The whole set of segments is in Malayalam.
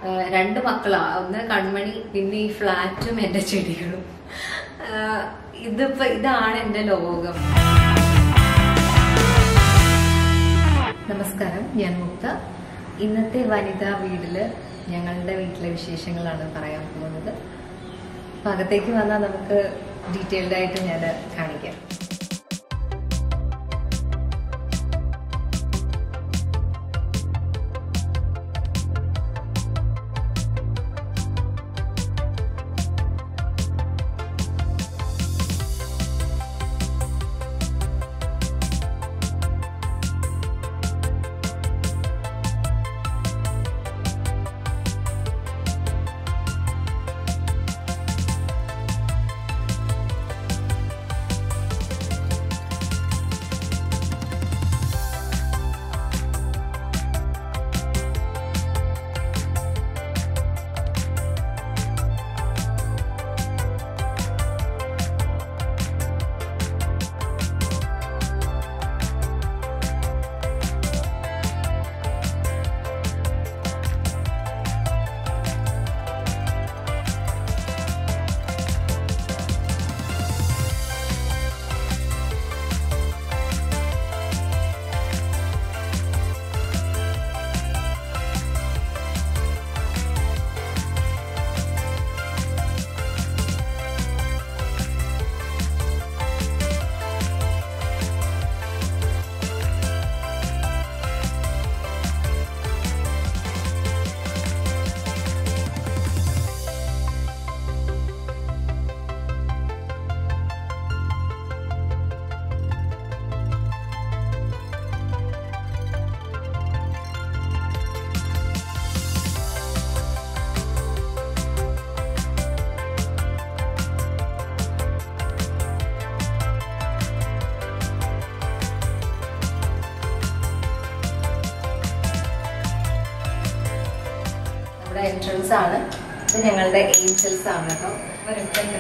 ആഹ് രണ്ട് മക്കളാ ഒന്ന് കൺമണി പിന്നെ ഈ ഫ്ലാറ്റും എന്റെ ചെടികളും ആഹ് ഇതിപ്പോ ഇതാണ് എന്റെ ലോകം നമസ്കാരം ഞാൻ മുക്ത ഇന്നത്തെ വനിതാ വീടില് ഞങ്ങളുടെ വീട്ടിലെ വിശേഷങ്ങളാണ് പറയാൻ പോകുന്നത് അപ്പൊ അകത്തേക്ക് വന്നാൽ നമുക്ക് ഡീറ്റെയിൽഡ് ആയിട്ട് ഞാൻ കാണിക്കാം നമ്മുടെ എൻട്രൻസ് ആണ് ഇത് ഞങ്ങളുടെ ഏഞ്ചൽസ് ആണ് കേട്ടോ വരട്ടുണ്ട്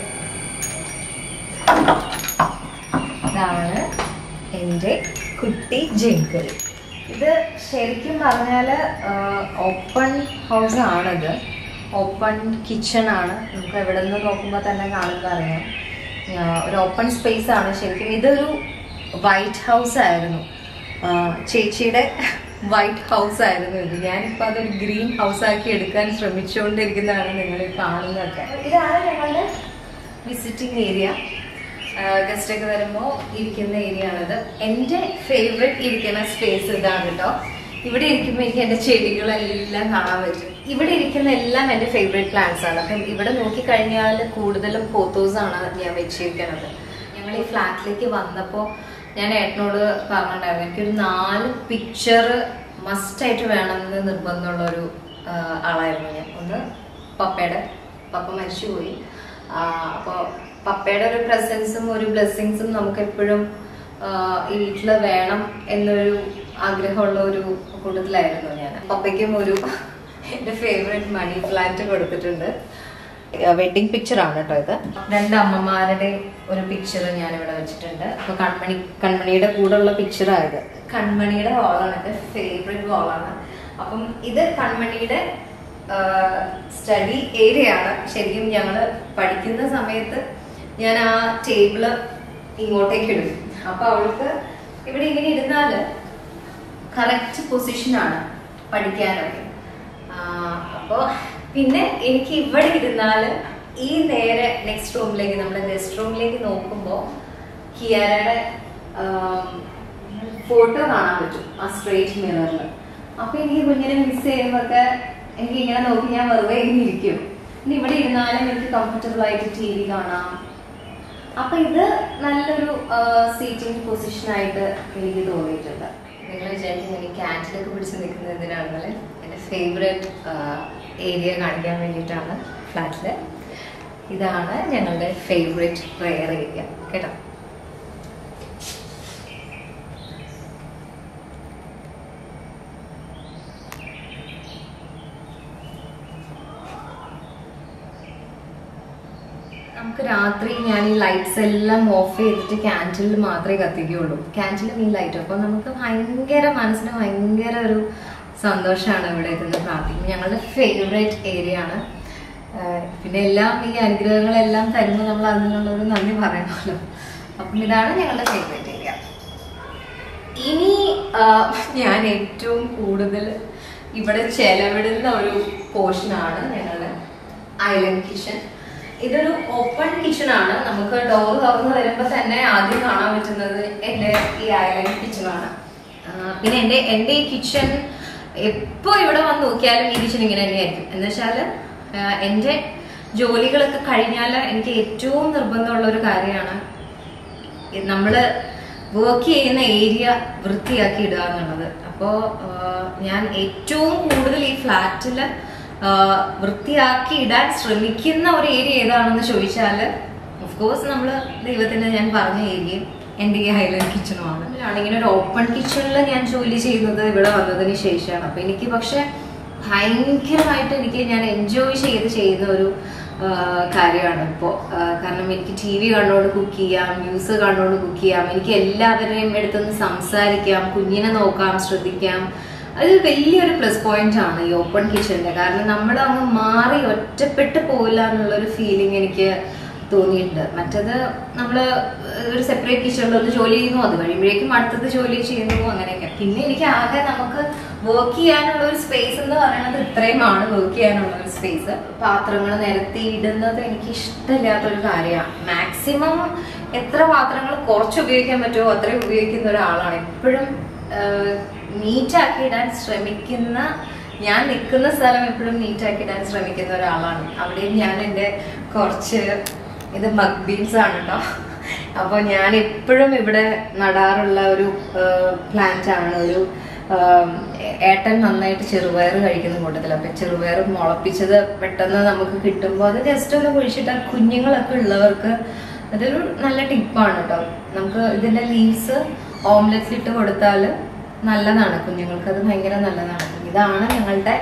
ഇതാണ് എൻ്റെ കുട്ടി ജിങ്കിൾ ഇത് ശരിക്കും പറഞ്ഞാല് ഓപ്പൺ ഹൗസ് ആണിത് ഓപ്പൺ കിച്ചൺ ആണ് നമുക്ക് എവിടെ നിന്ന് നോക്കുമ്പോൾ തന്നെ കാണുമ്പോൾ അറിയാം ആ, ഒരു ഓപ്പൺ സ്പേസ് ആണ് ശരിക്കും ഇതൊരു വൈറ്റ് ഹൗസ് ആയിരുന്നു ആ, ചേച്ചിയുടെ വൈറ്റ് ഹൗസ് ആയിരുന്നു ഇത് ഞാനിപ്പോൾ അതൊരു ഗ്രീൻ ഹൗസ് ആക്കി എടുക്കാൻ ശ്രമിച്ചുകൊണ്ടിരിക്കുന്നതാണ് നിങ്ങൾ ഈ കാണുന്നതൊക്കെ ഇതാണ് ഞങ്ങളുടെ വിസിറ്റിംഗ് ഏരിയ ഗസ്റ്റ് ഒക്കെ വരുമ്പോൾ ഇരിക്കുന്ന ഏരിയ ആണിത് എൻ്റെ ഫേവറേറ്റ് ഇരിക്കുന്ന സ്പേസ് ഇതാണ് കേട്ടോ ഇവിടെ ഇരിക്കുമ്പോൾ എനിക്ക് എൻ്റെ ചെടികളെല്ലാം കാണാൻ പറ്റും ഇവിടെ ഇരിക്കുന്ന എല്ലാം എൻ്റെ ഫേവറേറ്റ് പ്ലാന്റ്സ് ആണ് അപ്പം ഇവിടെ നോക്കിക്കഴിഞ്ഞാൽ കൂടുതലും പോത്തോസ് ആണ് ഞാൻ വെച്ചിരിക്കുന്നത് ഞങ്ങൾ ഈ ഫ്ലാറ്റിലേക്ക് വന്നപ്പോൾ ഞാൻ ഏട്ടനോട് പറഞ്ഞിട്ടുണ്ടായിരുന്നു എനിക്കൊരു നാല് പിക്ചർ മസ്റ്റായിട്ട് വേണമെന്ന് നിർബന്ധമുള്ള ഒരു ആളായിരുന്നു ഞാൻ ഒന്ന് പപ്പയുടെ പപ്പ മരിച്ചുപോയി അപ്പോൾ പപ്പയുടെ ഒരു പ്രസൻസും ഒരു ബ്ലെസ്സിങ്സും നമുക്ക് എപ്പോഴും ഈ വീട്ടിൽ വേണം എന്നൊരു ആഗ്രഹമുള്ള ഒരു കൂട്ടത്തിലായിരുന്നു ഞാൻ പപ്പയ്ക്കും ഒരു എൻ്റെ ഫേവറേറ്റ് മണി പ്ലാന്റ് കൊടുത്തിട്ടുണ്ട് വെഡിങ് പിക്ചർ ആണ് കേട്ടോ ഇത് രണ്ട് അമ്മമാരുടെ ഒരു പിക്ചർ ഞാൻ ഇവിടെ വെച്ചിട്ടുണ്ട് അപ്പൊ കൺമണി കൺമണിയുടെ കൂടെ ഉള്ള പിക്ചറായത് കൺമണിയുടെ വാളാണ് എൻ്റെ ഫേവറേറ്റ് വാളാണ് അപ്പം ഇത് കൺമണിയുടെ സ്റ്റഡി ഏരിയ ആണ് ശരിക്കും ഞങ്ങള് പഠിക്കുന്ന സമയത്ത് ഞാൻ ആ ടേബിള് ഇങ്ങോട്ടേക്ക് ഇടും അപ്പൊ അവൾക്ക് ഇവിടെ ഇങ്ങനെ ഇരുന്നാല് കറക്റ്റ് പൊസിഷനാണ് പഠിക്കാനൊക്കെ അപ്പോൾ പിന്നെ എനിക്ക് ഇവിടെ ഇരുന്നാല് ഈ നേരെ നെക്സ്റ്റ് റൂമിലേക്ക് നമ്മുടെ ഗസ്റ്റ് റൂമിലേക്ക് നോക്കുമ്പോൾ കിയാരയുടെ ഫോട്ടോ കാണാൻ പറ്റും ആ സ്ട്രേറ്റ് മിററിൽ അപ്പൊ എനിക്ക് കുഞ്ഞിനെ മിസ് ചെയ്യുമ്പോഴൊക്കെ എനിക്ക് ഇങ്ങനെ നോക്കി ഞാൻ വെറുതെ ഇങ്ങനെ ഇരിക്കും ഇനി ഇവിടെ ഇരുന്നാലും എനിക്ക് കംഫർട്ടബിൾ ആയിട്ട് ടി വി കാണാം അപ്പൊ ഇത് നല്ലൊരു സീറ്റിംഗ് പൊസിഷൻ ആയിട്ട് എനിക്ക് തോന്നിയിട്ടുണ്ട് നിങ്ങൾ വിചാരിക്കും എനിക്ക് ക്യാൻറ്റിലൊക്കെ പിടിച്ച് നിൽക്കുന്നത് എന്തിനാണെന്നല്ലേ എൻ്റെ ഫേവറേറ്റ് ഏരിയ കാണിക്കാൻ വേണ്ടിയിട്ടാണ് ഫ്ലാറ്റില് ഇതാണ് ഞങ്ങളുടെ ഫേവറേറ്റ് പ്രെയർ ഏരിയ കേട്ടോ നമുക്ക് രാത്രി ഞാൻ ഈ ലൈറ്റ്സ് എല്ലാം ഓഫ് ചെയ്തിട്ട് ക്യാൻഡിൽ മാത്രമേ കത്തിക്കുകയുള്ളൂ ക്യാൻഡിൽ ഈ ലൈറ്റ് അപ്പോൾ നമുക്ക് ഭയങ്കര മനസ്സിന് ഭയങ്കര ഒരു സന്തോഷമാണ് ഇവിടെ എത്തുന്നത് പ്രാർത്ഥിക്കും ഞങ്ങളുടെ ഫേവറേറ്റ് ഏരിയ ആണ് ആഹ് പിന്നെ എല്ലാം ഈ അനുഗ്രഹങ്ങളെല്ലാം തരുമ്പോൾ നമ്മൾ അതിനുള്ള ഒരു നന്ദി പറയണമല്ലോ അപ്പം ഇതാണ് ഞങ്ങളുടെ ഫേവറേറ്റ് ഏരിയ ഇനി ആ, ഞാൻ ഏറ്റവും കൂടുതൽ ഇവിടെ ചെലവിടുന്ന ഒരു പോർഷനാണ് ഞങ്ങളുടെ ഐലൻഡ് കിച്ചൺ ഇതൊരു ഓപ്പൺ കിച്ചൺ ആണ് നമുക്ക് ഡോർ തുറന്ന് വരുമ്പോൾ തന്നെ ആദ്യം കാണാൻ പറ്റുന്നത് എൻ്റെ ഈ ഐലൻഡ് കിച്ചണാണ് പിന്നെ എൻ്റെ എൻ്റെ ഈ കിച്ചൺ എപ്പോൾ ഇവിടെ വന്ന് നോക്കിയാലും ഈ കിച്ചൺ ഇങ്ങനെ തന്നെയായിരിക്കും എന്ന് വെച്ചാൽ എൻ്റെ ജോലികളൊക്കെ കഴിഞ്ഞാൽ എനിക്ക് ഏറ്റവും നിർബന്ധമുള്ള ഒരു കാര്യമാണ് നമ്മള് വർക്ക് ചെയ്യുന്ന ഏരിയ വൃത്തിയാക്കി ഇടുക എന്നുള്ളത് അപ്പോൾ ഞാൻ ഏറ്റവും കൂടുതൽ ഈ ഫ്ലാറ്റിൽ വൃത്തിയാക്കി ഇടാൻ ശ്രമിക്കുന്ന ഒരു ഏരിയ ഏതാണെന്ന് ചോദിച്ചാൽ ഓഫ് കോഴ്സ് നമ്മൾ ദൈവത്തിന്റെ ഞാൻ പറഞ്ഞ ഏരിയയും എൻ്റെ ഈ ഹൈലൻഡ് കിച്ചണുമാണ് ആണെങ്കിൽ ഒരു ഓപ്പൺ കിച്ചണിൽ ഞാൻ ജോലി ചെയ്യുന്നത് ഇവിടെ വന്നതിന് ശേഷമാണ് അപ്പൊ എനിക്ക് പക്ഷെ ഭയങ്കരമായിട്ട് എനിക്ക് ഞാൻ എൻജോയ് ചെയ്ത് ചെയ്യുന്ന ഒരു ആ, കാര്യമാണ് ഇപ്പോൾ കാരണം എനിക്ക് ടി വി കണ്ടുകൊണ്ട് കുക്ക് ചെയ്യാം ന്യൂസ് കണ്ടുകൊണ്ട് കുക്ക് ചെയ്യാം എനിക്ക് എല്ലാവരെയും അടുത്തൊന്ന് സംസാരിക്കാം കുഞ്ഞിനെ നോക്കാം ശ്രദ്ധിക്കാം അത് വലിയൊരു പ്ലസ് പോയിന്റ് ആണ് ഈ ഓപ്പൺ കിച്ചണിന്റെ കാരണം നമ്മൾ അങ്ങ് മാറി ഒറ്റപ്പെട്ട് പോവില്ല എന്നുള്ളൊരു ഫീലിംഗ് എനിക്ക് തോന്നിയിട്ടുണ്ട് മറ്റത് നമ്മൾ ഒരു സെപ്പറേറ്റ് കിച്ചണിൽ ഒന്ന് ജോലി ചെയ്യുന്നു അത് കഴിയുമ്പോഴേക്കും അടുത്തത് ജോലി ചെയ്യുന്നു അങ്ങനെയൊക്കെ പിന്നെ എനിക്ക് ആകെ നമുക്ക് വർക്ക് ചെയ്യാനുള്ള ഒരു സ്പേസ് എന്ന് പറയുന്നത് ഇത്രയുമാണ് വർക്ക് ചെയ്യാനുള്ള ഒരു സ്പേസ് പാത്രങ്ങൾ നിരത്തി ഇടുന്നത് എനിക്ക് ഇഷ്ടമില്ലാത്ത ഒരു കാര്യമാണ് മാക്സിമം എത്ര പാത്രങ്ങൾ കുറച്ച് ഉപയോഗിക്കാൻ പറ്റുമോ അത്രയും ഉപയോഗിക്കുന്ന ഒരാളാണ് എപ്പോഴും നീറ്റാക്കി ഇടാൻ ശ്രമിക്കുന്ന ഞാൻ നിൽക്കുന്ന സ്ഥലം എപ്പോഴും നീറ്റാക്കി ഇടാൻ ശ്രമിക്കുന്ന ഒരാളാണ് അവിടെയും ഞാൻ എൻ്റെ കുറച്ച് ഇത് മഗ് ബീൻസ് ആണ് കേട്ടോ അപ്പോൾ ഞാൻ എപ്പോഴും ഇവിടെ നടാറുള്ള ഒരു പ്ലാന്റ് ആണ് ഒരു ആം, ഏട്ടൻ നന്നായിട്ട് ചെറുപയർ കഴിക്കുന്ന കൂട്ടത്തിൽ അപ്പം ചെറുപയർ മുളപ്പിച്ചത് പെട്ടെന്ന് നമുക്ക് കിട്ടുമ്പോൾ അത് ജസ്റ്റ് ഒന്ന് കുഴിച്ചിട്ടാൽ കുഞ്ഞുങ്ങളൊക്കെ ഉള്ളവർക്ക് അതൊരു നല്ല ടിപ്പാണ് കേട്ടോ നമുക്ക് ഇതിന്റെ ലീവ്സ് ഓംലെറ്റ്സ് ഇട്ട് കൊടുത്താൽ നല്ലതാണ് കുഞ്ഞുങ്ങൾക്ക് അത് ഭയങ്കര നല്ലതാണ് ഇതാണ് ഞങ്ങളുടെ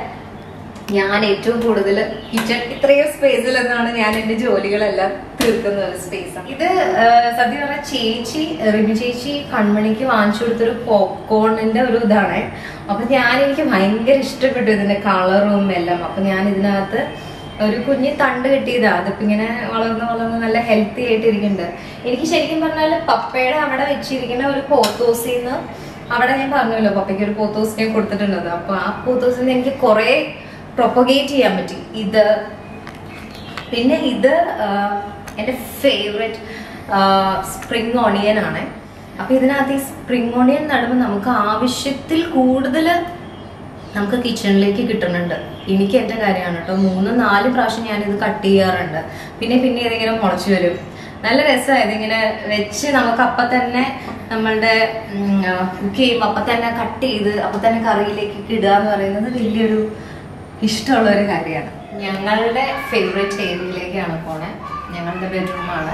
ഞാൻ ഏറ്റവും കൂടുതൽ കിച്ചൺ ഇത്രയും സ്പേസിൽ നിന്നാണ് ഞാൻ എന്റെ ജോലികളെല്ലാം തീർക്കുന്ന ഒരു സ്പേസ് ഇത് ആ, സത്യം പറഞ്ഞാൽ ചേച്ചി റിമി ചേച്ചി കൺമണിക്ക് വാങ്ങിച്ചു കൊടുത്തൊരു പോപ്കോണിന്റെ ഒരു ഇതാണ് അപ്പൊ ഞാൻ എനിക്ക് ഭയങ്കര ഇഷ്ടപ്പെട്ടു ഇതിന്റെ കളറും എല്ലാം അപ്പൊ ഞാൻ ഇതിനകത്ത് ഒരു കുഞ്ഞ് തണ്ട് കിട്ടിയതാ അതിപ്പോ ഇങ്ങനെ വളർന്ന് വളർന്ന് നല്ല ഹെൽത്തി ആയിട്ട് ഇരിക്കുന്നുണ്ട് എനിക്ക് ശരിക്കും പറഞ്ഞാൽ പപ്പയുടെ അവിടെ വെച്ചിരിക്കുന്ന ഒരു പോത്തോസിന്ന് അവിടെ ഞാൻ പറഞ്ഞല്ലോ പപ്പയ്ക്ക് ഒരു പോത്തോസിനെ കൊടുത്തിട്ടുണ്ടത് അപ്പൊ ആ പോത്തോസിന് എനിക്ക് കുറെ പ്രൊപ്പഗേറ്റ് ചെയ്യാൻ പറ്റി ഇത് പിന്നെ ഇത് ആഹ്, എൻ്റെ ഫേവറേറ്റ് സ്പ്രിങ് ഓണിയൻ ആണ് അപ്പൊ ഇതിനകത്ത് ഈ സ്പ്രിങ് ഓണിയൻ നടുമ്പോൾ നമുക്ക് ആവശ്യത്തിൽ കൂടുതൽ നമുക്ക് കിച്ചണിലേക്ക് കിട്ടുന്നുണ്ട് എനിക്ക് എൻ്റെ കാര്യമാണ് കേട്ടോ മൂന്ന് നാല് പ്രാവശ്യം ഞാനിത് കട്ട് ചെയ്യാറുണ്ട് പിന്നെ പിന്നെ ഇതിങ്ങനെ മുളച്ചു വരും നല്ല രസമാണ് ഇതിങ്ങനെ വെച്ച് നമുക്ക് അപ്പം തന്നെ നമ്മളുടെ കുക്ക് ചെയ്യുമ്പോൾ അപ്പം തന്നെ കട്ട് ചെയ്ത് അപ്പം തന്നെ കറിയിലേക്ക് ഇടുക എന്ന് പറയുന്നത് വലിയൊരു ഇഷ്ടമുള്ള ഒരു കാര്യമാണ് ഞങ്ങളുടെ ഫേവറേറ്റ് ഏരിയയിലേക്കാണ് പോണേ ഞങ്ങളുടെ ബെഡ്റൂമാണ്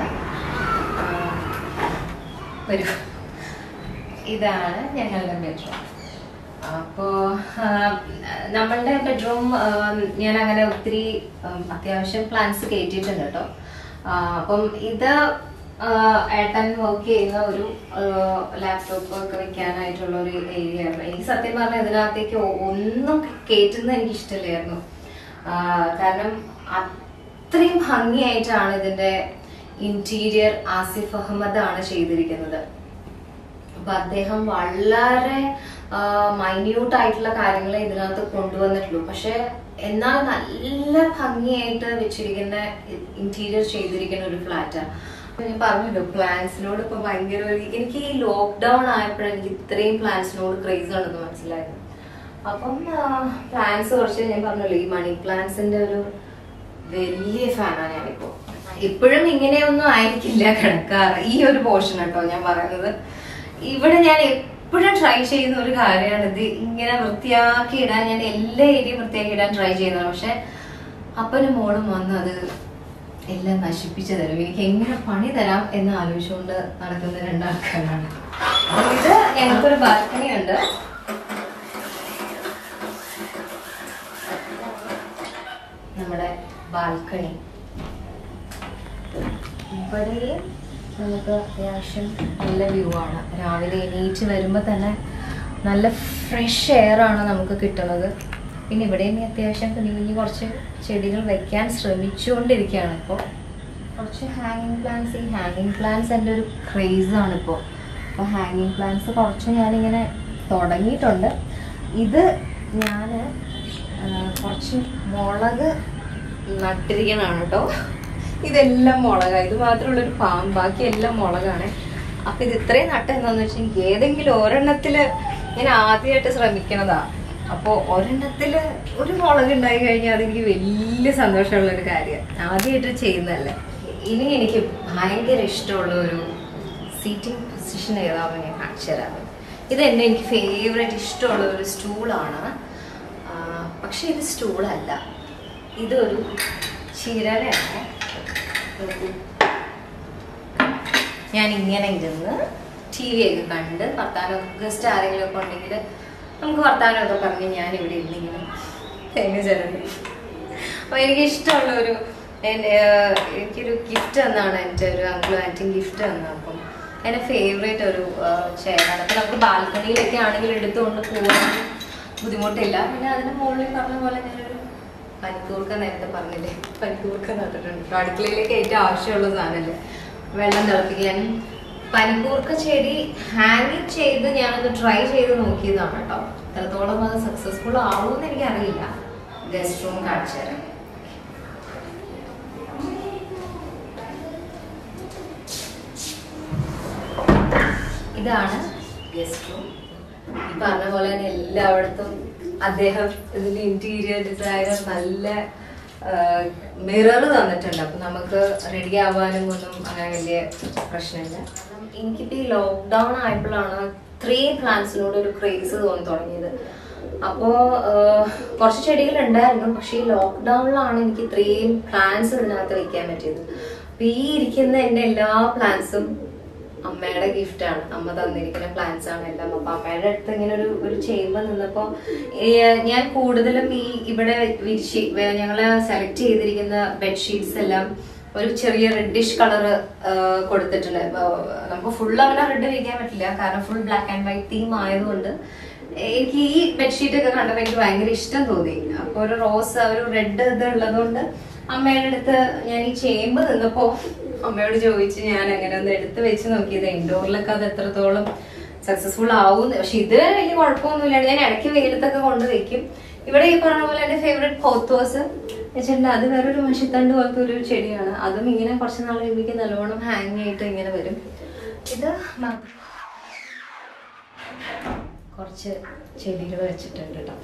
വരൂ ഇതാണ് ഞങ്ങളുടെ ബെഡ്റൂം അപ്പോ ആ, നമ്മളുടെ ബെഡ്റൂം ഞാൻ അങ്ങനെ ഒത്തിരി ഉം, അത്യാവശ്യം പ്ലാൻസ് കയറ്റിയിട്ടുണ്ട് കേട്ടോ ആ, അപ്പം ഇത് ആ, ഏട്ടൻ വർക്ക് ചെയ്യുന്ന ഒരു ലാപ്ടോപ്പ് ഒക്കെ വെക്കാനായിട്ടുള്ള ഒരു ഏരിയ ആണ് എനിക്ക് സത്യം പറഞ്ഞാൽ ഇതിനകത്തേക്ക് ഒ- ഒന്നും കയറ്റുന്നത് എനിക്ക് ഇഷ്ടമില്ലായിരുന്നു ആ, കാരണം അത്രയും ഭംഗിയായിട്ടാണ് ഇതിന്റെ ഇന്റീരിയർ ആസിഫ് അഹമ്മദ് ആണ് ചെയ്തിരിക്കുന്നത് അപ്പൊ അദ്ദേഹം വളരെ മൈന്യൂട്ട് ആയിട്ടുള്ള കാര്യങ്ങളെ ഇതിനകത്ത് കൊണ്ടുവന്നിട്ടുള്ളൂ പക്ഷെ എന്നാൽ നല്ല ഭംഗിയായിട്ട് വെച്ചിരിക്കുന്ന ഇന്റീരിയർ ചെയ്തിരിക്കുന്ന ഒരു ഫ്ലാറ്റാണ് ഞാൻ പറഞ്ഞല്ലോ പ്ലാൻസിനോട് ഇപ്പൊ ഭയങ്കര ഒരു- എനിക്ക് ഈ ലോക്ക്ഡൌൺ ആയപ്പോഴാണ് എനിക്ക് ഇത്രയും പ്ലാൻസിനോട് ക്രേസ് ആണെന്ന് മനസ്സിലായത് അപ്പം പ്ലാൻസ് കുറച്ച് ഞാൻ പറഞ്ഞല്ലോ ഈ മണി പ്ലാന്റ്സിന്റെ ഒരു വലിയ ഫാനാണ് ഞാനിപ്പോ ഇപ്പോഴും ഇങ്ങനെയൊന്നും ആയിരിക്കില്ല കിടക്കാറ് ഈ ഒരു പോർഷൻ കേട്ടോ ഞാൻ പറയുന്നത് ഇവിടെ ഞാൻ എപ്പോഴും ട്രൈ ചെയ്യുന്ന ഒരു കാര്യമാണ് ഇത് ഇങ്ങനെ വൃത്തിയാക്കി ഇടാൻ ഞാൻ എല്ലാ ഏരിയയും വൃത്തിയാക്കി ഇടാൻ ട്രൈ ചെയ്യുന്നതാണ് പക്ഷെ അപ്പനും മോളും വന്ന് അത് എല്ലാം നശിപ്പിച്ചു തരും എനിക്ക് എങ്ങനെ പണി തരാം എന്ന് ആലോചിച്ചുകൊണ്ട് നടക്കുന്ന രണ്ടാൾക്കാരാണ് അപ്പൊ ഇത് ഞങ്ങൾക്കൊരു ബാൽക്കണി ഉണ്ട് നമ്മുടെ ബാൽക്കണി ഇവിടെ നമുക്ക് അത്യാവശ്യം നല്ല വ്യൂ ആണ് രാവിലെ എണീറ്റ് വരുമ്പോൾ തന്നെ നല്ല ഫ്രഷ് എയർ ആണ് നമുക്ക് കിട്ടുന്നത് പിന്നെ ഇവിടെയും അത്യാവശ്യം കുഞ്ഞു കുഞ്ഞു കുറച്ച് ചെടികൾ വെക്കാൻ ശ്രമിച്ചുകൊണ്ടിരിക്കുകയാണ് ഇപ്പോൾ കുറച്ച് ഹാങ്ങിങ് പ്ലാന്റ്സ് ഈ ഹാങ്ങിങ് പ്ലാന്റ്സ് എൻ്റെ ഒരു ക്രേസാണ് ഇപ്പോൾ അപ്പോൾ ഹാങ്ങിങ് പ്ലാന്റ്സ് കുറച്ച് ഞാനിങ്ങനെ തുടങ്ങിയിട്ടുണ്ട് ഇത് ഞാൻ കുറച്ച് മുളക് നട്ടിരിക്കണതാണ് കേട്ടോ ഇതെല്ലാം മുളകാണ് ഇത് മാത്രമുള്ളൊരു ഫാം ബാക്കി എല്ലാം മുളകാണ് അപ്പൊ ഇത് ഇത്രയും നട്ട എന്താന്ന് വെച്ചാൽ എനിക്ക് ഏതെങ്കിലും ഒരെണ്ണത്തില് ഞാൻ ആദ്യമായിട്ട് ശ്രമിക്കണതാ അപ്പോ ഒരെണ്ണത്തില് ഒരു മുളക് ഉണ്ടായി കഴിഞ്ഞാൽ അതെനിക്ക് വലിയ സന്തോഷമുള്ള ഒരു കാര്യമാണ് ആദ്യമായിട്ട് ചെയ്യുന്നതല്ലേ ഇനി എനിക്ക് ഭയങ്കര ഇഷ്ടമുള്ള ഒരു സീറ്റിംഗ് പൊസിഷൻ ഏതാണെന്ന് ഞാൻ കാണിച്ചു തരാം ഇത് എന്നെ എനിക്ക് ഫേവറേറ്റ് ഇഷ്ടമുള്ള ഒരു സ്റ്റൂളാണ് പക്ഷെ ഇത് സ്റ്റൂളല്ല ഇതൊരു ചിരലയാണ് നോക്കൂ. ഞാൻ ഇങ്ങനെ ഇരുന്ന് ടി വി ഒക്കെ കണ്ട് വർത്താനം ഗസ്റ്റ് ആരെങ്കിലും ഒക്കെ ഉണ്ടെങ്കിൽ നമുക്ക് വർത്താനമൊക്കെ പറഞ്ഞ് ഞാൻ ഇവിടെ ഇരുന്നിങ്ങനെ തേങ്ങ ചിരണ്ടി അപ്പോൾ എനിക്ക് ഇഷ്ടമുള്ള ഒരു എൻ്റെ, ഏഹ്, എനിക്കൊരു ഗിഫ്റ്റ് തന്നാണ് എൻ്റെ ഒരു അങ്കിളും ആൻറ്റിയും ഗിഫ്റ്റ് തന്നത് അപ്പം എൻ്റെ ഫേവറേറ്റ് ഒരു ചെയറാണ് അപ്പം നമുക്ക് ബാൽക്കണിയിലൊക്കെ ആണെങ്കിൽ എടുത്തുകൊണ്ട് പോകാൻ ബുദ്ധിമുട്ടില്ല പിന്നെ അതിന് മുകളിൽ പറഞ്ഞ പോലെ ഞാനൊരു പനിക്കൂർക്ക നേരത്തെ പറഞ്ഞില്ലേ പനിക്കൂർക്ക നട്ടിട്ടുണ്ട് ഇപ്പൊ അടുക്കളയിലേക്ക് ഏറ്റവും ആവശ്യമുള്ള സാധനമല്ലേ വെള്ളം തിളപ്പിക്കാനും പനിക്കൂർക്ക ചെടി ഹാങ്ങിങ് ചെയ്ത് ഞാനത് ട്രൈ ചെയ്ത് നോക്കിയതാണ് കേട്ടോ എത്രത്തോളം അത് സക്സസ്ഫുൾ ആവുമെന്ന് എനിക്കറിയില്ല ഗസ്റ്റ് റൂം കാണിച്ചു തരാം ഇതാണ് ഗസ്റ്റ് റൂം ഈ പറഞ്ഞ പോലെ തന്നെ എല്ലായിടത്തും അദ്ദേഹം ഇതിന്റെ ഇന്റീരിയർ ഡിസൈനർ നല്ല മിറർ തന്നിട്ടുണ്ട് അപ്പൊ നമുക്ക് റെഡി ആവാനും ഒന്നും അങ്ങനെ വലിയ പ്രശ്നമില്ല കാരണം എനിക്കിപ്പോ ഈ ലോക്ക്ഡൗൺ ആയപ്പോഴാണ് ഇത്രയും പ്ലാന്റ്സിനോട് ഒരു ക്രേസ് തോന്നി തുടങ്ങിയത് അപ്പോ ആഹ്, കുറച്ച് ചെടികൾ ഉണ്ടായിരുന്നു പക്ഷേ ഈ ലോക്ക്ഡൗണിലാണ് എനിക്ക് ഇത്രയും പ്ലാന്റ്സ് ഇതിനകത്ത് വെക്കാൻ പറ്റിയത് അപ്പൊ ഈ ഇരിക്കുന്ന എന്റെ എല്ലാ പ്ലാന്റ്സും അമ്മയുടെ ഗിഫ്റ്റ് ആണ് അമ്മ തന്നിരിക്കുന്ന പ്ലാന്റ്സ് ആണ് എല്ലാം അപ്പൊ അമ്മയുടെ അടുത്ത് ഇങ്ങനെ ഒരു ഒരു ചേമ്പ് നിന്നപ്പോ ഈ, ഞാൻ കൂടുതലും ഈ ഇവിടെ വിരിച്ച് വേ- ഞങ്ങള് സെലക്ട് ചെയ്തിരിക്കുന്ന ബെഡ്ഷീറ്റ്സ് എല്ലാം ഒരു ചെറിയ റെഡിഷ് കളർ കൊടുത്തിട്ടുണ്ട് ഇപ്പൊ നമുക്ക് ഫുൾ അങ്ങനെ റെഡ് വിരിക്കാൻ പറ്റില്ല കാരണം full black and white theme ആയതുകൊണ്ട് എനിക്ക് ഈ ബെഡ്ഷീറ്റ് ഒക്കെ കണ്ടപ്പോൾ എനിക്ക് ഭയങ്കര ഇഷ്ടം തോന്നി അപ്പൊ ഒരു റോസ് ഒരു റെഡ് ഇത് ഉള്ളതുകൊണ്ട് അമ്മയുടെ അടുത്ത് ഞാൻ ഈ ചേമ്പ് നിന്നപ്പോ അമ്മയോട് ചോദിച്ച് ഞാൻ അങ്ങനെ ഒന്ന് എടുത്ത് വെച്ച് നോക്കിയത് ഇൻഡോറിലൊക്കെ അത് എത്രത്തോളം സക്സസ്ഫുൾ ആവും പക്ഷെ ഇതുവരെ വലിയ കുഴപ്പമൊന്നുമില്ല ഞാൻ ഇടയ്ക്ക് വെയിലത്തൊക്കെ കൊണ്ട് വെക്കും ഇവിടെ ഈ പറഞ്ഞ പോലെ എന്റെ ഫേവറേറ്റ് പോത്തോസ് വെച്ചിട്ടുണ്ട് അത് വേറൊരു മഷിത്തണ്ട് പോലത്തെ ഒരു ചെടിയാണ് അതും ഇങ്ങനെ കുറച്ച് നാൾ കഴിയുമ്പോൾ നല്ലോണം ഹാങ് ആയിട്ട് ഇങ്ങനെ വരും ഇത് മ- കുറച്ച് ചെടികൾ വെച്ചിട്ടുണ്ട് കേട്ടോ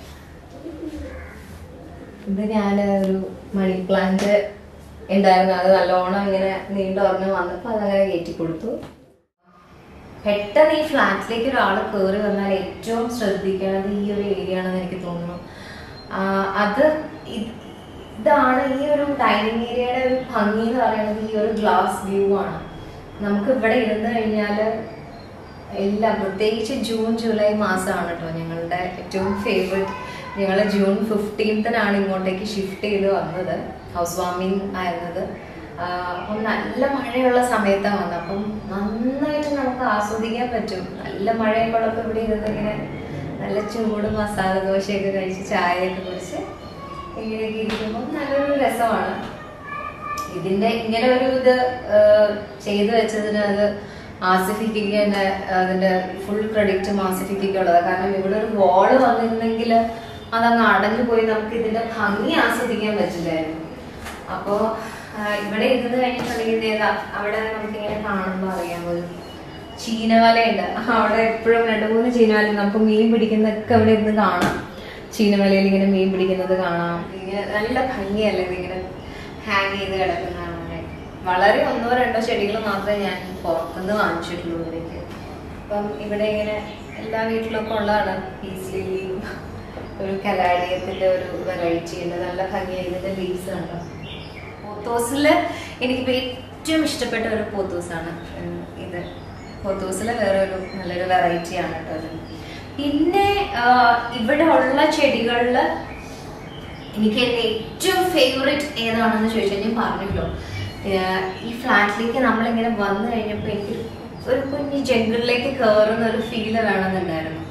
ഇത് ഞാൻ ഒരു മണി പ്ലാന്റ് ഉണ്ടായിരുന്നു അത് നല്ലോണം ഇങ്ങനെ നീണ്ടുറഞ്ഞ് വന്നപ്പോൾ അതങ്ങനെ കയറ്റി കൊടുത്തു പെട്ടെന്ന് ഈ ഫ്ലാറ്റിലേക്ക് ഒരാൾ കയറി വന്നാൽ ഏറ്റവും ശ്രദ്ധിക്കേണ്ടത് ഈ ഒരു ഏരിയ ആണെന്ന് എനിക്ക് തോന്നുന്നു ആ, അത് ഇത്- ഇതാണ് ഈ ഒരു ഡൈനിങ് ഏരിയയുടെ ഒരു ഭംഗി എന്ന് പറയുന്നത് ഈ ഒരു ഗ്ലാസ് വ്യൂ ആണ് നമുക്ക് ഇവിടെ ഇരുന്ന് കഴിഞ്ഞാൽ എല്ലാം പ്രത്യേകിച്ച് ജൂൺ ജൂലൈ മാസമാണ് കേട്ടോ ഞങ്ങളുടെ ഏറ്റവും ഫേവററ്റ് ഞങ്ങൾ ജൂൺ ഫിഫ്റ്റീൻത്തിനാണ് ഇങ്ങോട്ടേക്ക് ഷിഫ്റ്റ് ചെയ്ത് വന്നത് ഹൗസ് വാമിങ് ആയിരുന്നത് ആഹ് അപ്പം നല്ല മഴയുള്ള സമയത്താണ് വന്നത് അപ്പം നന്നായിട്ട് നമുക്ക് ആസ്വദിക്കാൻ പറ്റും നല്ല മഴയുമ്പോഴൊക്കെ ഇവിടെ ഇരുന്ന് ഇങ്ങനെ നല്ല ചൂട് മസാല ദോശയൊക്കെ കഴിച്ച് ചായയൊക്കെ കുടിച്ച് ഇങ്ങനെയൊക്കെ ഇരിക്കുമ്പോൾ നല്ലൊരു രസമാണ് ഇതിന്റെ ഇങ്ങനെ ഒരു ഇത് ഏഹ്, ചെയ്തു വെച്ചതിന് അത് ആസിഫിക്ക് തന്നെ അതിന്റെ ഫുൾ ക്രെഡിറ്റ് ആസിഫിക്കൊക്കെ ഉള്ളത് കാരണം ഇവിടെ ഒരു വാള് വന്നിരുന്നെങ്കിൽ അതങ്ങ് അടഞ്ഞു പോയി നമുക്ക് ഇതിന്റെ ഭംഗി ആസ്വദിക്കാൻ പറ്റില്ലായിരുന്നു അപ്പോ ആഹ്, ഇവിടെ ഇരുന്ന് കഴിഞ്ഞിട്ടുണ്ടെങ്കിൽ ദേ ദാ അവിടെ നമുക്ക് ഇങ്ങനെ കാണുമ്പോൾ അറിയാം ഒരു ചീനവലയുണ്ട് അവിടെ എപ്പോഴും രണ്ട് മൂന്ന് ചീനവല നമുക്ക് മീൻ പിടിക്കുന്നതൊക്കെ അവിടെ ഇരുന്ന് കാണാം ചീനവലയിൽ ഇങ്ങനെ മീൻ പിടിക്കുന്നത് കാണാം ഇങ്ങനെ നല്ല ഭംഗിയല്ലേ ഇതിങ്ങനെ ഹാങ് ചെയ്ത് കിടക്കുന്ന കാണാനായിട്ട് വളരെ ഒന്നോ രണ്ടോ ചെടികൾ മാത്രമേ ഞാൻ പുറത്തുനിന്ന് വാങ്ങിച്ചിട്ടുള്ളൂ ഇവിടേക്ക് അപ്പം ഇവിടെ ഇങ്ങനെ എല്ലാ വീട്ടിലൊക്കെ ഉള്ളതാണ് പീസ് ലില്ലിയും ഒരു കലാഡിയത്തിന്റെ ഒരു വെറൈറ്റി ഉണ്ട് നല്ല ഭംഗിയായി ഇതിന്റെ ലീവ്സ് കണ്ടോ പോത്തോസില് എനിക്കിപ്പോൾ ഏറ്റവും ഇഷ്ടപ്പെട്ട ഒരു പോത്തോസാണ് ഉം, ഇത് പോത്തോസിലെ വേറെ ഒരു നല്ലൊരു വെറൈറ്റി ആണ് കേട്ടോ ഇത് പിന്നെ ആ, ഇവിടെ ഉള്ള ചെടികളിൽ എനിക്ക് എൻ്റെ ഏറ്റവും ഫേവറേറ്റ് ഏതാണെന്ന് ചോദിച്ചാൽ ഞാൻ പറഞ്ഞല്ലോ ഏഹ് ഈ ഫ്ലാറ്റിലേക്ക് നമ്മളിങ്ങനെ വന്നു കഴിഞ്ഞപ്പോൾ എനിക്ക് ഒരു കുഞ്ഞ് ജംഗിളിലേക്ക് കയറുന്ന ഒരു ഫീല് വേണമെന്നുണ്ടായിരുന്നു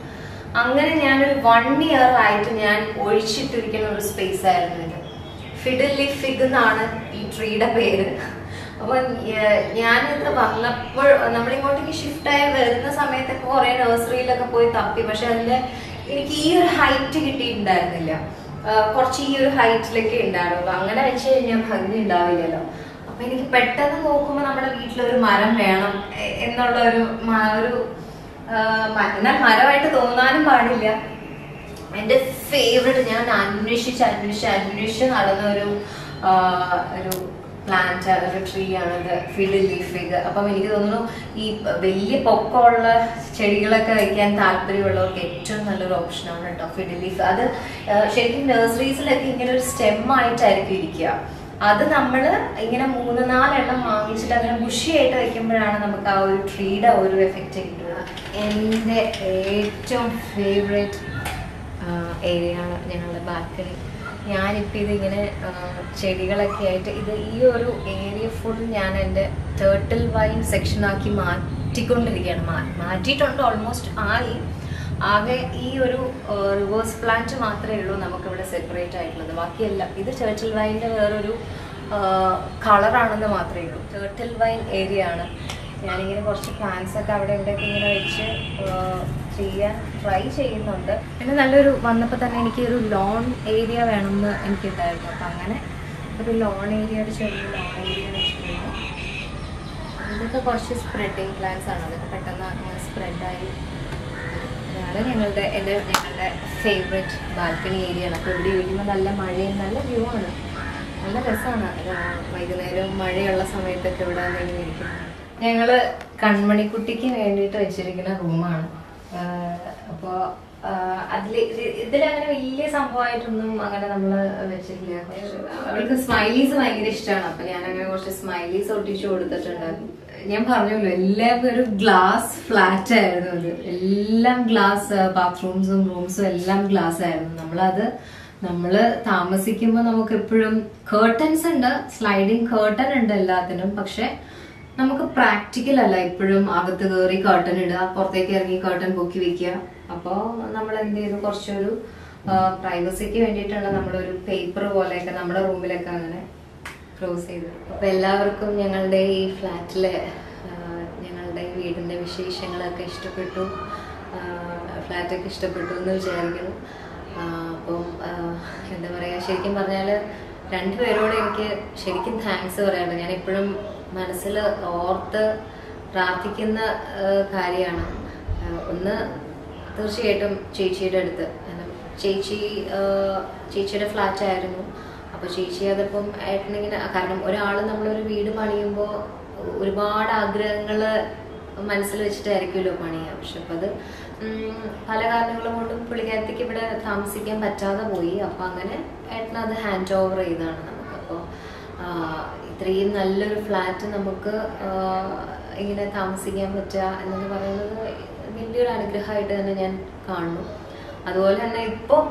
അങ്ങനെ ഞാനൊരു വൺ ഇയർ ആയിട്ട് ഞാൻ ഒഴിച്ചിട്ടിരിക്കുന്ന ഒരു സ്പേസ് ആയിരുന്നു ഇത് ഫിഡിലി ഫിഗ് എന്നാണ് ഈ ട്രീയുടെ പേര് അപ്പൊ ഏർ ഞാനിത് വന്നപ്പോൾ നമ്മളിങ്ങോട്ടേക്ക് ഷിഫ്റ്റ് ആയി വരുന്ന സമയത്തൊക്കെ കുറെ നഴ്സറിയിലൊക്കെ പോയി തപ്പി പക്ഷെ അതിന്റെ എനിക്ക് ഈ ഒരു ഹൈറ്റ് കിട്ടിയിട്ടുണ്ടായിരുന്നില്ല ആ, കുറച്ച് ഈ ഒരു ഹൈറ്റിലൊക്കെ ഉണ്ടായിരുന്നുള്ളൂ അങ്ങനെ വെച്ച് കഴിഞ്ഞാൽ ഭംഗി ഉണ്ടാവില്ലല്ലോ അപ്പൊ എനിക്ക് പെട്ടെന്ന് നോക്കുമ്പോൾ നമ്മുടെ വീട്ടിലൊരു മരം വേണം എ- എന്നുള്ള ഒരു മ- ഒരു ആ, മ- എന്നാൽ മരമായിട്ട് തോന്നാനും പാടില്ല എൻ്റെ ഫേവറേറ്റ് ഞാൻ അന്വേഷിച്ച് അന്വേഷിച്ച് അന്വേഷിച്ച് നടന്ന ഒരു ആ, ഒരു പ്ലാന്റ് ഒരു ട്രീ ആണിത് ഫിഡ് ലീഫിഗ് അപ്പം എനിക്ക് തോന്നുന്നു ഈ വലിയ പൊക്കമുള്ള ചെടികളൊക്കെ വയ്ക്കാൻ താല്പര്യമുള്ളവർക്ക് ഏറ്റവും നല്ലൊരു ഓപ്ഷനാണ് കേട്ടോ ഫിഡ് ലീഫ് അത് ആ, ശരിക്കും നഴ്സറീസിലൊക്കെ ഇങ്ങനെ ഒരു സ്റ്റെം ആയിട്ടായിരിക്കും ഇരിക്കുക അത് നമ്മൾ ഇങ്ങനെ മൂന്ന് നാലെണ്ണം വാങ്ങിച്ചിട്ട് അങ്ങനെ ബുഷിയായിട്ട് വെക്കുമ്പോഴാണ് നമുക്ക് ആ ഒരു ട്രീയുടെ ഒരു എഫക്റ്റ് കിട്ടുക എൻ്റെ ഏറ്റവും ഫേവറേറ്റ് ഏരിയ ആണ് ഞങ്ങളുടെ ബാൽക്കണി ഞാനിപ്പോൾ ഇതിങ്ങനെ ആ, ചെടികളൊക്കെ ആയിട്ട് ഇത് ഈ ഒരു ഏരിയ ഫുൾ ഞാൻ എൻ്റെ ടേർട്ടിൽ വൈൻ സെക്ഷനാക്കി മാറ്റിക്കൊണ്ടിരിക്കുകയാണ് മാ മാറ്റിയിട്ടുണ്ട് ഓൾമോസ്റ്റ് ആയി ആകെ ഈ ഒരു റിവേഴ്സ് പ്ലാന്റ് മാത്രമേ ഉള്ളൂ നമുക്കിവിടെ സെപ്പറേറ്റ് ആയിട്ടുള്ളത് ബാക്കിയെല്ലാം ഇത് ടേർട്ടിൽ വൈൻ്റെ വേറൊരു കളറാണെന്ന് മാത്രമേ ഉള്ളൂ ടേർട്ടിൽ വൈൻ ഏരിയ ആണ് ഞാനിങ്ങനെ കുറച്ച് പ്ലാന്റ്സ് ഒക്കെ അവിടെ ഇവിടെയൊക്കെ ഇങ്ങനെ വെച്ച് ആ, ചെയ്യാൻ ട്രൈ ചെയ്യുന്നുണ്ട് പിന്നെ നല്ലൊരു വന്നപ്പോൾ തന്നെ എനിക്ക് ഒരു ലോൺ ഏരിയ വേണമെന്ന് എനിക്കുണ്ടായിരുന്നു അപ്പം അങ്ങനെ ഒരു ലോൺ ഏരിയ ഒരു ചെറിയ ലോൺ ഏരിയ വെച്ചിട്ടുണ്ട് ഇതൊക്കെ കുറച്ച് സ്പ്രെഡിങ് പ്ലാന്റ്സ് ആണ് അതൊക്കെ പെട്ടെന്ന് അങ്ങനെ സ്പ്രെഡായി അതാണ് ഞങ്ങളുടെ എൻ്റെ ഞങ്ങളുടെ ഫേവറേറ്റ് ബാൽക്കണി ഏരിയ ആണ് അപ്പോൾ ഇവിടെ ഇരിക്കുമ്പോൾ നല്ല മഴയും നല്ല വ്യൂ ആണ് നല്ല രസമാണ് വൈകുന്നേരം മഴയുള്ള സമയത്തൊക്കെ ഇവിടെ വന്നിങ്ങനെ ഇരിക്കുന്നത് ഞങ്ങൾ കൺമണിക്കുട്ടിക്ക് വേണ്ടിയിട്ട് വെച്ചിരിക്കുന്ന റൂമാണ് അപ്പോൾ അതിൽ ഇതിലങ്ങനെ വലിയ സംഭവമായിട്ടൊന്നും അങ്ങനെ നമ്മൾ വെച്ചിട്ടില്ല അവൾക്ക് സ്മൈലീസ് ഭയങ്കര ഇഷ്ടമാണ് അപ്പൊ ഞാൻ അങ്ങനെ കുറച്ച് സ്മൈലീസ് ഒട്ടിച്ചു കൊടുത്തിട്ടുണ്ട് ഞാൻ പറഞ്ഞല്ലോ എല്ലാം ഒരു ഗ്ലാസ് ഫ്ലാറ്റ് ആയിരുന്നു അത് എല്ലാം ഗ്ലാസ് ബാത്റൂംസും റൂംസും എല്ലാം ഗ്ലാസ് ആയിരുന്നു നമ്മളത് നമ്മള് താമസിക്കുമ്പോൾ നമുക്ക് എപ്പോഴും കേർട്ടൻസ് ഉണ്ട് സ്ലൈഡിങ് കേർട്ടൻ ഉണ്ട് എല്ലാത്തിനും പക്ഷെ നമുക്ക് പ്രാക്ടിക്കൽ അല്ല ഇപ്പോഴും അകത്ത് കയറി കേർട്ടൻ ഇടുക പുറത്തേക്ക് ഇറങ്ങി കേർട്ടൻ പൊക്കി വെക്കുക അപ്പോൾ നമ്മൾ എന്ത് ചെയ്തു കുറച്ചൊരു പ്രൈവസിക്ക് വേണ്ടിയിട്ടാണ് നമ്മളൊരു പേപ്പർ പോലെയൊക്കെ നമ്മുടെ റൂമിലൊക്കെ അങ്ങനെ ക്ലോസ് ചെയ്തു അപ്പൊ എല്ലാവർക്കും ഞങ്ങളുടെ ഈ ഫ്ലാറ്റിലെ ഞങ്ങളുടെ ഈ വീടിന്റെ വിശേഷങ്ങളൊക്കെ ഇഷ്ടപ്പെട്ടു ഫ്ലാറ്റൊക്കെ ഇഷ്ടപ്പെട്ടു എന്ന് വിചാരിക്കുന്നു ആ, അപ്പം ആ, എന്താ പറയാ ശരിക്കും പറഞ്ഞാൽ രണ്ടുപേരോട് എനിക്ക് ശരിക്കും താങ്ക്സ് പറയാനുണ്ട് ഞാൻ എപ്പോഴും മനസ്സിൽ ഓർത്ത് പ്രാർത്ഥിക്കുന്ന കാര്യമാണ് ഒന്ന് തീർച്ചയായിട്ടും ചേച്ചിയുടെ അടുത്ത് കാരണം ചേച്ചി ആ, ചേച്ചിയുടെ ഫ്ലാറ്റ് ആയിരുന്നു അപ്പോൾ ചേച്ചി അതിപ്പം ഏട്ടനിങ്ങനെ കാരണം ഒരാൾ നമ്മളൊരു വീട് പണിയുമ്പോൾ ഒരുപാട് ആഗ്രഹങ്ങൾ മനസ്സിൽ വെച്ചിട്ടായിരിക്കുമല്ലോ പണിയുക പക്ഷെ അപ്പം അത് ഉം, പല കാരണങ്ങളും കൊണ്ടും പുള്ളിക്കാരത്തേക്ക് ഇവിടെ താമസിക്കാൻ പറ്റാതെ പോയി അപ്പം അങ്ങനെ ഏട്ടൻ അത് ഹാൻഡ് ഓവർ ചെയ്താണ് നമുക്ക് അപ്പോൾ ഇത്രയും നല്ലൊരു ഫ്ലാറ്റ് നമുക്ക് ആ, ഇങ്ങനെ താമസിക്കാൻ പറ്റുക എന്നത് പറയുന്നത് വലിയൊരു അനുഗ്രഹമായിട്ട് തന്നെ ഞാൻ കാണുന്നു അതുപോലെ തന്നെ ഇപ്പോൾ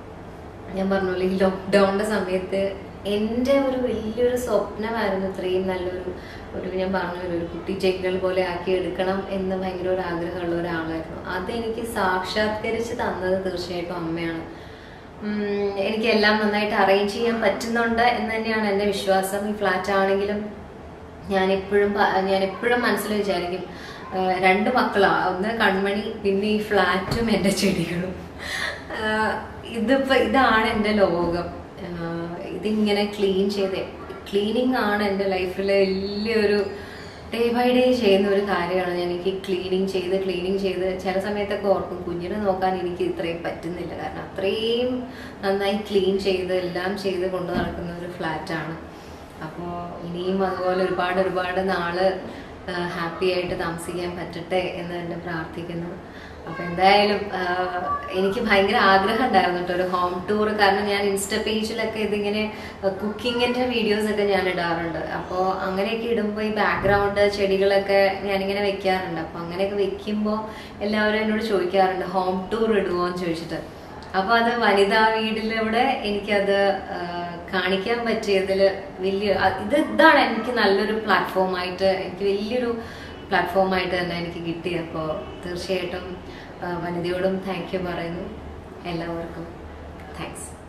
ഞാൻ പറഞ്ഞല്ലോ ഈ ലോക്ക്ഡൗണിന്റെ സമയത്ത് എൻ്റെ ഒരു വലിയൊരു സ്വപ്നമായിരുന്നു ഇത്രയും നല്ലൊരു ഒരു ഞാൻ പറഞ്ഞല്ലോ ഒരു കുട്ടി ജംഗിൾ പോലെ ആക്കി എടുക്കണം എന്ന് ഭയങ്കര ഒരു ആഗ്രഹമുള്ള ഒരാളായിരുന്നു അതെനിക്ക് സാക്ഷാത്കരിച്ച് തന്നത് തീർച്ചയായിട്ടും അമ്മയാണ് ഉം, എനിക്ക് എല്ലാം നന്നായിട്ട് അറേഞ്ച് ചെയ്യാൻ പറ്റുന്നുണ്ട് എന്ന് തന്നെയാണ് എൻ്റെ വിശ്വാസം ഈ ഫ്ലാറ്റ് ആണെങ്കിലും ഞാൻ എപ്പോഴും ഞാൻ എപ്പോഴും മനസ്സിൽ വിചാരിക്കും ആ, രണ്ട് മക്കളാ ഒന്ന് കൺമണി പിന്നെ ഈ ഫ്ലാറ്റും എൻ്റെ ചെടികളും ആ, ഇതിപ്പോ ഇതാണ് എൻ്റെ ലോകം ആ, ഇതിങ്ങനെ ക്ലീൻ ചെയ്ത് ക്ലീനിങ് ആണ് എൻ്റെ ലൈഫിലെ വലിയൊരു ഡേ ബൈ ഡേ ചെയ്യുന്ന ഒരു കാര്യമാണ് ഞാൻ എനിക്ക് ക്ലീനിങ് ചെയ്ത് ക്ലീനിങ് ചെയ്ത് ചില സമയത്തൊക്കെ ഓർക്കും കുഞ്ഞിനെ നോക്കാൻ എനിക്ക് ഇത്രയും പറ്റുന്നില്ല കാരണം അത്രയും നന്നായി ക്ലീൻ ചെയ്ത് എല്ലാം ചെയ്ത് കൊണ്ടു നടക്കുന്ന ഒരു ഫ്ലാറ്റാണ് അപ്പോൾ ഇനിയും അതുപോലെ ഒരുപാട് ഒരുപാട് നാള് ഹാപ്പി ആയിട്ട് താമസിക്കാൻ പറ്റട്ടെ എന്ന് തന്നെ പ്രാർത്ഥിക്കുന്നു അപ്പൊ എന്തായാലും ആ, എനിക്ക് ഭയങ്കര ആഗ്രഹം ഉണ്ടായിരുന്നു കേട്ടോ ഒരു ഹോം ടൂർ കാരണം ഞാൻ ഇൻസ്റ്റ പേജിലൊക്കെ ഇതിങ്ങനെ കുക്കിങ്ങിന്റെ വീഡിയോസ് ഒക്കെ ഞാൻ ഇടാറുണ്ട് അപ്പോൾ അങ്ങനെയൊക്കെ ഇടുമ്പോൾ ഈ ബാക്ക്ഗ്രൗണ്ട് ചെടികളൊക്കെ ഞാനിങ്ങനെ വെക്കാറുണ്ട് അപ്പോൾ അങ്ങനെയൊക്കെ വെക്കുമ്പോൾ എല്ലാവരും എന്നോട് ചോദിക്കാറുണ്ട് ഹോം ടൂർ ഇടുമോ എന്ന് ചോദിച്ചിട്ട് അപ്പൊ അത് വനിതാ വീടിലൂടെ എനിക്കത് ആ, കാണിക്കാൻ പറ്റിയതിൽ വലിയ അ- ഇത് ഇതാണ് എനിക്ക് നല്ലൊരു പ്ലാറ്റ്ഫോമായിട്ട് എനിക്ക് വലിയൊരു പ്ലാറ്റ്ഫോമായിട്ട് തന്നെ എനിക്ക് കിട്ടി അപ്പോൾ തീർച്ചയായിട്ടും വനിതയോടും താങ്ക് യു പറയുന്നു എല്ലാവർക്കും താങ്ക്സ്